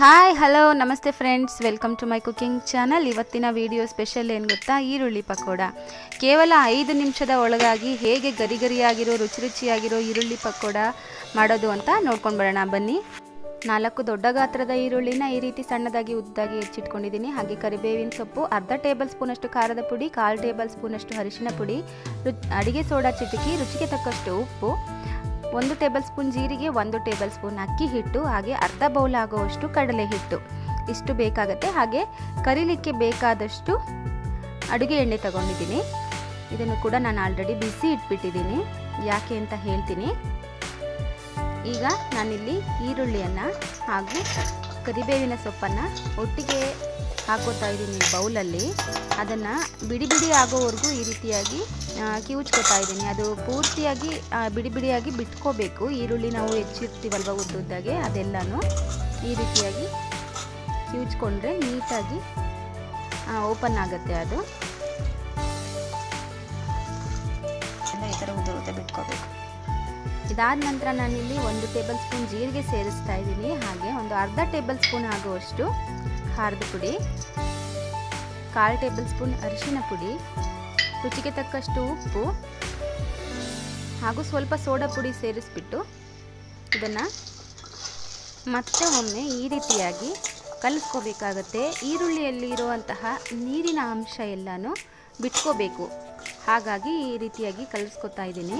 hi hello ನಮಸ್ತೆ friends welcome to my cooking channel ಇವತ್ತಿನ video special ಏನು ಗೊತ್ತಾ ಈರುಳ್ಳಿ ಪಕೋಡ ಕೇವಲ ಐದು ನಿಮಿಷದ ಒಳಗಾಗಿ ಹೇಗೆ ಗರಿ ಗರಿಯಾಗಿರೋ ರುಚಿ ರುಚಿಯಾಗಿರೋ ಈರುಳ್ಳಿ ಪಕೋಡ ಮಾಡೋದು ಅಂತ ನೋಡ್ಕೊಂಡು ಬರೋಣ ಬನ್ನಿ ನಾಲ್ಕು ದೊಡ್ಡ ಗಾತ್ರದ ಈರುಳ್ಳಿನ ಈ ರೀತಿ ಸಣ್ಣದಾಗಿ ಉದ್ದಾಗಿ ಹೆಚ್ಚಿಟ್ಕೊಂಡಿದ್ದೀನಿ ಹಾಗೆ ಕರಿಬೇವಿನ ಸೊಪ್ಪು ಅರ್ಧ ಟೇಬಲ್ ಸ್ಪೂನಷ್ಟು ಖಾರದ ಪುಡಿ ಕಾಲು ಟೇಬಲ್ ಸ್ಪೂನಷ್ಟು ಅರಿಶಿನ ಪುಡಿ ರು ಅಡಿಗೆ ಸೋಡಾ ಚಿಟಿಕಿ ರುಚಿಗೆ ತಕ್ಕಷ್ಟು ಉಪ್ಪು ಒಂದು ಟೇಬಲ್ ಸ್ಪೂನ್ ಜೀರಿಗೆ ಒಂದು ಟೇಬಲ್ ಸ್ಪೂನ್ ಅಕ್ಕಿ ಹಿಟ್ಟು ಹಾಗೆ ಅರ್ಧ ಬೌಲ್ ಆಗುವಷ್ಟು ಕಡಲೆ ಹಿಟ್ಟು ಇಷ್ಟು ಬೇಕಾಗುತ್ತೆ ಹಾಗೆ ಕರಿಲಿಕ್ಕೆ ಬೇಕಾದಷ್ಟು ಅಡುಗೆ ಎಣ್ಣೆ ತಗೊಂಡಿದ್ದೀನಿ ಇದನ್ನು ಕೂಡ ನಾನು ಆಲ್ರೆಡಿ ಬಿಸಿ ಇಟ್ಬಿಟ್ಟಿದ್ದೀನಿ ಯಾಕೆ ಅಂತ ಹೇಳ್ತೀನಿ ಈಗ ನಾನಿಲ್ಲಿ ಈರುಳ್ಳಿಯನ್ನು ಹಾಗೂ ಕರಿಬೇವಿನ ಸೊಪ್ಪನ್ನು ಒಟ್ಟಿಗೆ ಹಾಕೋತಾ ಇದ್ದೀನಿ ಬೌಲಲ್ಲಿ ಅದನ್ನು ಬಿಡಿ ಬಿಡಿ ಆಗೋವರೆಗೂ ಈ ರೀತಿಯಾಗಿ ಕಿವುಚ್ಕೋತಾ ಇದ್ದೀನಿ ಅದು ಪೂರ್ತಿಯಾಗಿ ಬಿಡಿ ಬಿಡಿಯಾಗಿ ಬಿಟ್ಕೋಬೇಕು ಈರುಳ್ಳಿ ನಾವು ಹೆಚ್ಚಿರ್ತೀವಲ್ವ ಉದ್ದುದ್ದಾಗೆ ಅದೆಲ್ಲನೂ ಈ ರೀತಿಯಾಗಿ ಕಿವುಚ್ಕೊಂಡ್ರೆ ನೀಟಾಗಿ ಓಪನ್ ಆಗುತ್ತೆ ಅದು ಈ ಥರ ಉದ್ದ ಉದ್ದ ಬಿಟ್ಕೋಬೇಕು ಇದಾದ ನಂತರ ನಾನಿಲ್ಲಿ ಒಂದು ಟೇಬಲ್ ಸ್ಪೂನ್ ಜೀರಿಗೆ ಸೇರಿಸ್ತಾ ಇದ್ದೀನಿ ಹಾಗೆ ಒಂದು ಅರ್ಧ ಟೇಬಲ್ ಸ್ಪೂನ್ ಆಗುವಷ್ಟು ಖಾರದ ಪುಡಿ ಕಾಲು ಟೇಬಲ್ ಸ್ಪೂನ್ ಅರಿಶಿನ ಪುಡಿ ರುಚಿಗೆ ತಕ್ಕಷ್ಟು ಉಪ್ಪು ಹಾಗೂ ಸ್ವಲ್ಪ ಸೋಡಾ ಪುಡಿ ಸೇರಿಸ್ಬಿಟ್ಟು ಇದನ್ನು ಮತ್ತೆ ಒಮ್ಮೆ ಈ ರೀತಿಯಾಗಿ ಕಲಿಸ್ಕೋಬೇಕಾಗತ್ತೆ ಈರುಳ್ಳಿಯಲ್ಲಿರುವಂತಹ ನೀರಿನ ಅಂಶ ಎಲ್ಲನೂ ಬಿಟ್ಕೋಬೇಕು ಹಾಗಾಗಿ ಈ ರೀತಿಯಾಗಿ ಕಲಿಸ್ಕೊತಾ ಇದ್ದೀನಿ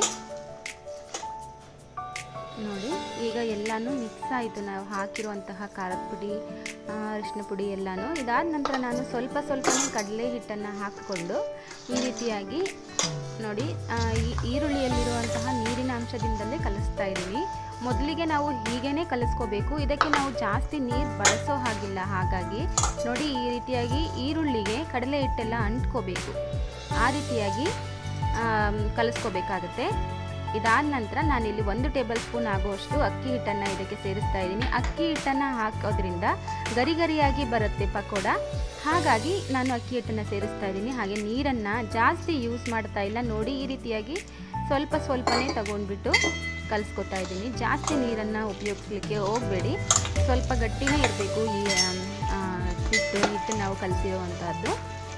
ನೋಡಿ ಈಗ ಎಲ್ಲನೂ ಮಿಕ್ಸ್ ಆಯಿತು ನಾವು ಹಾಕಿರುವಂತಹ ಖಾರದ ಪುಡಿ ಅರಿಶಿನ ಪುಡಿ ಎಲ್ಲನೂ ಇದಾದ ನಂತರ ನಾನು ಸ್ವಲ್ಪ ಸ್ವಲ್ಪನೇ ಕಡಲೆ ಹಿಟ್ಟನ್ನು ಹಾಕಿಕೊಂಡು ಈ ರೀತಿಯಾಗಿ ನೋಡಿ ಈ ಈರುಳ್ಳಿಯಲ್ಲಿರುವಂತಹ ನೀರಿನ ಅಂಶದಿಂದಲೇ ಕಲಿಸ್ತಾ ಇದ್ದೀವಿ ಮೊದಲಿಗೆ ನಾವು ಹೀಗೇ ಕಲಿಸ್ಕೋಬೇಕು ಇದಕ್ಕೆ ನಾವು ಜಾಸ್ತಿ ನೀರು ಬಳಸೋ ಹಾಗಿಲ್ಲ ಹಾಗಾಗಿ ನೋಡಿ ಈ ರೀತಿಯಾಗಿ ಈರುಳ್ಳಿಗೆ ಕಡಲೆ ಹಿಟ್ಟೆಲ್ಲ ಅಂಟ್ಕೋಬೇಕು ಆ ರೀತಿಯಾಗಿ ಕಲಿಸ್ಕೋಬೇಕಾಗತ್ತೆ ಇದಾದ ನಂತರ ನಾನಿಲ್ಲಿ ಒಂದು ಟೇಬಲ್ ಸ್ಪೂನ್ ಆಗುವಷ್ಟು ಅಕ್ಕಿ ಹಿಟ್ಟನ್ನು ಇದಕ್ಕೆ ಸೇರಿಸ್ತಾ ಇದ್ದೀನಿ ಅಕ್ಕಿ ಹಿಟ್ಟನ್ನು ಹಾಕೋದ್ರಿಂದ ಗರಿ ಗರಿಯಾಗಿ ಬರುತ್ತೆ ಪಕೋಡ ಹಾಗಾಗಿ ನಾನು ಅಕ್ಕಿ ಹಿಟ್ಟನ್ನು ಸೇರಿಸ್ತಾ ಇದ್ದೀನಿ ಹಾಗೆ ನೀರನ್ನು ಜಾಸ್ತಿ ಯೂಸ್ ಮಾಡ್ತಾ ಇಲ್ಲ ನೋಡಿ ಈ ರೀತಿಯಾಗಿ ಸ್ವಲ್ಪ ಸ್ವಲ್ಪನೇ ತಗೊಂಡ್ಬಿಟ್ಟು ಕಲಿಸ್ಕೊತಾ ಇದ್ದೀನಿ ಜಾಸ್ತಿ ನೀರನ್ನು ಉಪಯೋಗಿಸ್ಲಿಕ್ಕೆ ಹೋಗಬೇಡಿ ಸ್ವಲ್ಪ ಗಟ್ಟಿನೇ ಇರಬೇಕು ಈ ಹಿಟ್ಟು ಹಿಟ್ಟು ನಾವು ಕಲಿಸಿರುವಂಥದ್ದು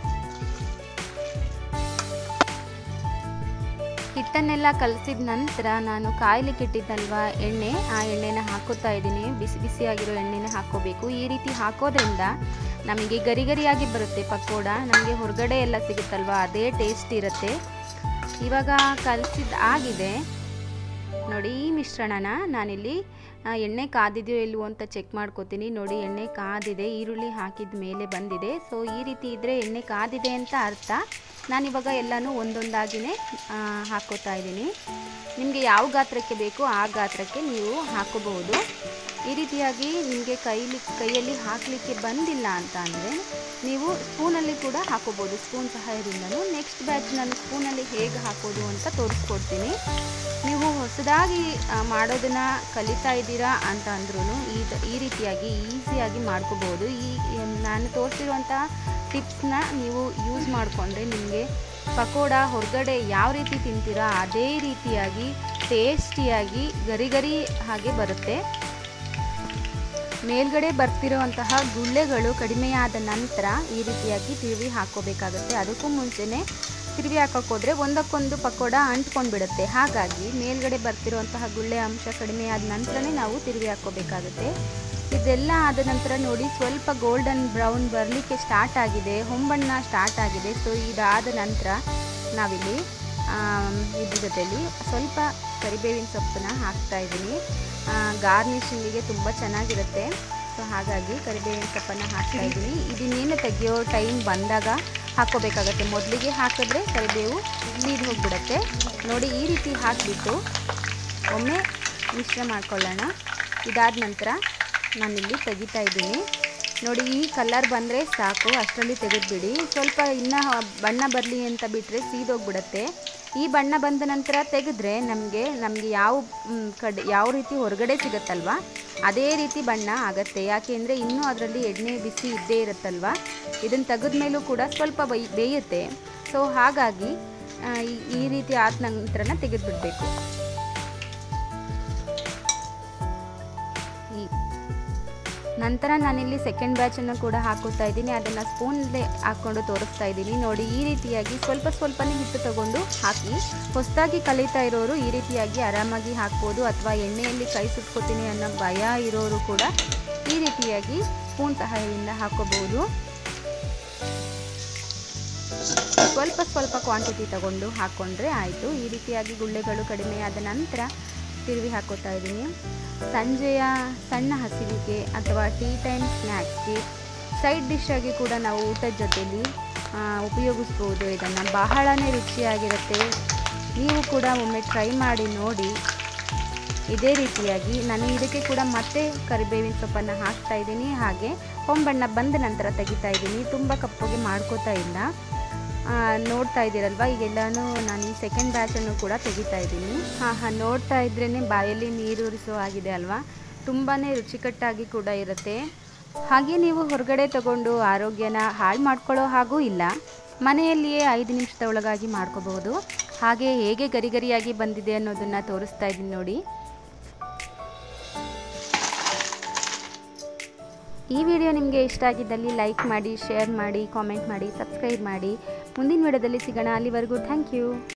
ಹಿಟ್ಟನ್ನೆಲ್ಲ ಕಲಸಿದ ನಂತರ ನಾನು ಕಾಯ್ಲಿಕ್ಕೆ ಇಟ್ಟಿದ್ದಲ್ವ ಎಣ್ಣೆ ಆ ಎಣ್ಣೆನ ಹಾಕೋತಾ ಇದ್ದೀನಿ ಬಿಸಿ ಬಿಸಿಯಾಗಿರೋ ಎಣ್ಣೆನ ಹಾಕೋಬೇಕು ಈ ರೀತಿ ಹಾಕೋದ್ರಿಂದ ನಮಗೆ ಗರಿ ಗರಿಯಾಗಿ ಬರುತ್ತೆ ಪಕೋಡ ನಮಗೆ ಹೊರಗಡೆ ಎಲ್ಲ ಸಿಗುತ್ತಲ್ವ ಅದೇ ಟೇಸ್ಟ್ ಇರುತ್ತೆ ಇವಾಗ ಕಲಸಿದ ಆಗಿದೆ ನೋಡಿ ಈ ಮಿಶ್ರಣನ ನಾನಿಲ್ಲಿ ಎಣ್ಣೆ ಕಾದಿದೆಯೋ ಇಲ್ವೋ ಅಂತ ಚೆಕ್ ಮಾಡ್ಕೋತೀನಿ ನೋಡಿ ಎಣ್ಣೆ ಕಾದಿದೆ ಈರುಳ್ಳಿ ಹಾಕಿದ ಮೇಲೆ ಬಂದಿದೆ ಸೊ ಈ ರೀತಿ ಇದ್ದರೆ ಎಣ್ಣೆ ಕಾದಿದೆ ಅಂತ ಅರ್ಥ ನಾನಿವಾಗ ಎಲ್ಲನೂ ಒಂದೊಂದಾಗಿಯೇ ಹಾಕೋತಾ ಇದ್ದೀನಿ ನಿಮಗೆ ಯಾವ ಗಾತ್ರಕ್ಕೆ ಬೇಕೋ ಆ ಗಾತ್ರಕ್ಕೆ ನೀವು ಹಾಕೋಬಹುದು ಈ ರೀತಿಯಾಗಿ ನಿಮಗೆ ಕೈಲಿ ಕೈಯಲ್ಲಿ ಹಾಕಲಿಕ್ಕೆ ಬಂದಿಲ್ಲ ಅಂತ ಅಂದರೆ ನೀವು ಸ್ಪೂನಲ್ಲಿ ಕೂಡ ಹಾಕೋಬೋದು ಸ್ಪೂನ್ ಸಹಾಯದಿಂದಲೂ ನೆಕ್ಸ್ಟ್ ಬ್ಯಾಚ್ ನಾನು ಸ್ಪೂನಲ್ಲಿ ಹೇಗೆ ಹಾಕೋದು ಅಂತ ತೋರಿಸ್ಕೊಡ್ತೀನಿ ನೀವು ಹೊಸದಾಗಿ ಮಾಡೋದನ್ನು ಕಲಿತಾ ಇದ್ದೀರಾ ಅಂತ ಅಂದ್ರೂ ಈ ಈ ರೀತಿಯಾಗಿ ಈಸಿಯಾಗಿ ಮಾಡ್ಕೋಬೋದು ಈ ನಾನು ತೋರಿಸಿರುವಂಥ ಟಿಪ್ಸ್ನ ನೀವು ಯೂಸ್ ಮಾಡಿಕೊಂಡ್ರೆ ನಿಮಗೆ ಪಕೋಡ ಹೊರಗಡೆ ಯಾವ ರೀತಿ ತಿಂತೀರಾ ಅದೇ ರೀತಿಯಾಗಿ ಟೇಸ್ಟಿಯಾಗಿ ಗರಿ ಗರಿ ಹಾಗೆ ಬರುತ್ತೆ ಮೇಲ್ಗಡೆ ಬರ್ತಿರುವಂತಹ ಗುಳ್ಳೆಗಳು ಕಡಿಮೆಯಾದ ನಂತರ ಈ ರೀತಿಯಾಗಿ ತಿರುವಿ ಹಾಕೋಬೇಕಾಗುತ್ತೆ ಅದಕ್ಕೂ ಮುಂಚೆನೇ ತಿರುವಿ ಹಾಕೋಕ್ಕೋದ್ರೆ ಒಂದಕ್ಕೊಂದು ಪಕೋಡ ಅಂಟ್ಕೊಂಡು ಬಿಡುತ್ತೆ ಹಾಗಾಗಿ ಮೇಲ್ಗಡೆ ಬರ್ತಿರುವಂತಹ ಗುಳ್ಳೆ ಅಂಶ ಕಡಿಮೆಯಾದ ನಂತರನೇ ನಾವು ತಿರುವಿ ಹಾಕೋಬೇಕಾಗುತ್ತೆ ಇದೆಲ್ಲ ಆದ ನಂತರ ನೋಡಿ ಸ್ವಲ್ಪ ಗೋಲ್ಡನ್ ಬ್ರೌನ್ ಬರಲಿಕ್ಕೆ ಸ್ಟಾರ್ಟ್ ಆಗಿದೆ ಹೊಂಬಣ್ಣ ಸ್ಟಾರ್ಟ್ ಆಗಿದೆ ಸೊ ಇದಾದ ನಂತರ ನಾವಿಲ್ಲಿ ಇದ್ರ ಜೊತೆಲಿ ಸ್ವಲ್ಪ ಕರಿಬೇವಿನ ಸೊಪ್ಪನ್ನ ಹಾಕ್ತಾ ಇದ್ದೀನಿ ಗಾರ್ನಿಶಿಂಗಿಗೆ ತುಂಬ ಚೆನ್ನಾಗಿರುತ್ತೆ ಸೊ ಹಾಗಾಗಿ ಕರಿಬೇವಿನ ಸೊಪ್ಪನ್ನು ಹಾಕ್ತಾ ಇದ್ದೀನಿ ಇದನ್ನೇನು ತೆಗೆಯೋ ಟೈಮ್ ಬಂದಾಗ ಹಾಕ್ಕೋಬೇಕಾಗತ್ತೆ ಮೊದಲಿಗೆ ಹಾಕಿದ್ರೆ ಕರಿಬೇವು ನೀರು ಹೋಗಿಬಿಡುತ್ತೆ ನೋಡಿ ಈ ರೀತಿ ಹಾಕಿಬಿಟ್ಟು ಒಮ್ಮೆ ಮಿಶ್ರ ಮಾಡ್ಕೊಳ್ಳೋಣ ಇದಾದ ನಂತರ ನಾನಿಲ್ಲಿ ತೆಗಿತಾ ಇದ್ದೀನಿ ನೋಡಿ ಈ ಕಲರ್ ಬಂದರೆ ಸಾಕು ಅಷ್ಟರಲ್ಲಿ ತೆಗೆದುಬಿಡಿ ಸ್ವಲ್ಪ ಇನ್ನೂ ಬಣ್ಣ ಬರಲಿ ಅಂತ ಬಿಟ್ಟರೆ ಸೀದೋಗ್ಬಿಡುತ್ತೆ ಈ ಬಣ್ಣ ಬಂದ ನಂತರ ತೆಗೆದ್ರೆ ನಮಗೆ ನಮಗೆ ಯಾವ ಕಡೆ ಯಾವ ರೀತಿ ಹೊರಗಡೆ ಸಿಗುತ್ತಲ್ವ ಅದೇ ರೀತಿ ಬಣ್ಣ ಆಗುತ್ತೆ ಯಾಕೆಂದರೆ ಇನ್ನೂ ಅದರಲ್ಲಿ ಎಣ್ಣೆ ಬಿಸಿ ಇದ್ದೇ ಇರುತ್ತಲ್ವ ಇದನ್ನು ತೆಗೆದ ಮೇಲೂ ಕೂಡ ಸ್ವಲ್ಪ ಬೈ ಬೇಯುತ್ತೆ ಸೊ ಹಾಗಾಗಿ ಈ ರೀತಿ ಆದ ನಂತರನ ತೆಗೆದುಬಿಡಬೇಕು ಈ ನಂತರ ನಾನಿಲ್ಲಿ ಸೆಕೆಂಡ್ ಬ್ಯಾಚನ್ನು ಕೂಡ ಹಾಕೋತಾ ಇದ್ದೀನಿ ಅದನ್ನು ಸ್ಪೂನಲ್ಲೇ ಹಾಕ್ಕೊಂಡು ತೋರಿಸ್ತಾ ಇದ್ದೀನಿ ನೋಡಿ ಈ ರೀತಿಯಾಗಿ ಸ್ವಲ್ಪ ಸ್ವಲ್ಪನೇ ಹಿಟ್ಟು ತಗೊಂಡು ಹಾಕಿ ಹೊಸದಾಗಿ ಕಲಿತಾ ಇರೋರು ಈ ರೀತಿಯಾಗಿ ಆರಾಮಾಗಿ ಹಾಕ್ಬೋದು ಅಥವಾ ಎಣ್ಣೆಯಲ್ಲಿ ಕೈ ಸುಟ್ಕೋತೀನಿ ಅನ್ನೋ ಭಯ ಇರೋರು ಕೂಡ ಈ ರೀತಿಯಾಗಿ ಸ್ಪೂನ್ ಸಹಾಯದಿಂದ ಹಾಕೋಬಹುದು ಸ್ವಲ್ಪ ಸ್ವಲ್ಪ ಕ್ವಾಂಟಿಟಿ ತಗೊಂಡು ಹಾಕ್ಕೊಂಡ್ರೆ ಆಯಿತು ಈ ರೀತಿಯಾಗಿ ಗುಳ್ಳೆಗಳು ಕಡಿಮೆ ಆದ ನಂತರ ತಿರುವಿ ಹಾಕೋತಾ ಇದ್ದೀನಿ ಸಂಜೆಯ ಸಣ್ಣ ಹಸಿವಿಗೆ ಅಥವಾ ಟೀ ಟೈಮ್ ಸ್ನ್ಯಾಕ್ಸ್ಗೆ ಸೈಡ್ ಡಿಶ್ ಆಗಿ ಕೂಡ ನಾವು ಊಟದ ಜೊತೆಲಿ ಆ, ಉಪಯೋಗಿಸ್ಬೋದು ಇದನ್ನು ಬಹಳನೇ ರುಚಿಯಾಗಿರುತ್ತೆ ನೀವು ಕೂಡ ಒಮ್ಮೆ ಟ್ರೈ ಮಾಡಿ ನೋಡಿ ಇದೇ ರೀತಿಯಾಗಿ ನಾನು ಇದಕ್ಕೆ ಕೂಡ ಮತ್ತೆ ಕರಿಬೇವಿನ ಸೊಪ್ಪನ್ನು ಹಾಕ್ತಾ ಇದ್ದೀನಿ ಹಾಗೆ ಹೊಂಬಣ್ಣ ಬಂದ ನಂತರ ತೆಗಿತಾ ಇದ್ದೀನಿ ತುಂಬ ಕಪ್ಪಗೆ ಮಾಡ್ಕೋತಾ ಇಲ್ಲ ಆ, ನೋಡ್ತಾ ಇದ್ದೀರಲ್ವ ಈಗೆಲ್ಲನೂ ನಾನು ಈ ಸೆಕೆಂಡ್ ಬ್ಯಾಚನ್ನು ಕೂಡ ತೆಗಿತಾ ಇದ್ದೀನಿ ಹಾಂ ಹಾಂ ನೋಡ್ತಾ ಇದ್ರೇ ಬಾಯಲ್ಲಿ ನೀರೂರಿಸೋ ಆಗಿದೆ ಅಲ್ವಾ ತುಂಬಾ ರುಚಿಕಟ್ಟಾಗಿ ಕೂಡ ಇರುತ್ತೆ ಹಾಗೆ ನೀವು ಹೊರಗಡೆ ತಗೊಂಡು ಆರೋಗ್ಯನ ಹಾಳು ಮಾಡ್ಕೊಳ್ಳೋ ಹಾಗೂ ಇಲ್ಲ ಮನೆಯಲ್ಲಿಯೇ ಐದು ನಿಮಿಷದ ಒಳಗಾಗಿ ಮಾಡ್ಕೋಬಹುದು ಹಾಗೆ ಹೇಗೆ ಗರಿ ಗರಿಯಾಗಿ ಬಂದಿದೆ ಅನ್ನೋದನ್ನು ತೋರಿಸ್ತಾ ಇದ್ದೀನಿ ನೋಡಿ ಈ ವಿಡಿಯೋ ನಿಮಗೆ ಇಷ್ಟ ಆಗಿದ್ದಲ್ಲಿ ಲೈಕ್ ಮಾಡಿ ಶೇರ್ ಮಾಡಿ ಕಾಮೆಂಟ್ ಮಾಡಿ ಸಬ್ಸ್ಕ್ರೈಬ್ ಮಾಡಿ ಮುಂದಿನ ವಿಡಿಯೋದಲ್ಲಿ ಸಿಗೋಣ ಅಲ್ಲಿವರೆಗೂ ಥ್ಯಾಂಕ್ ಯು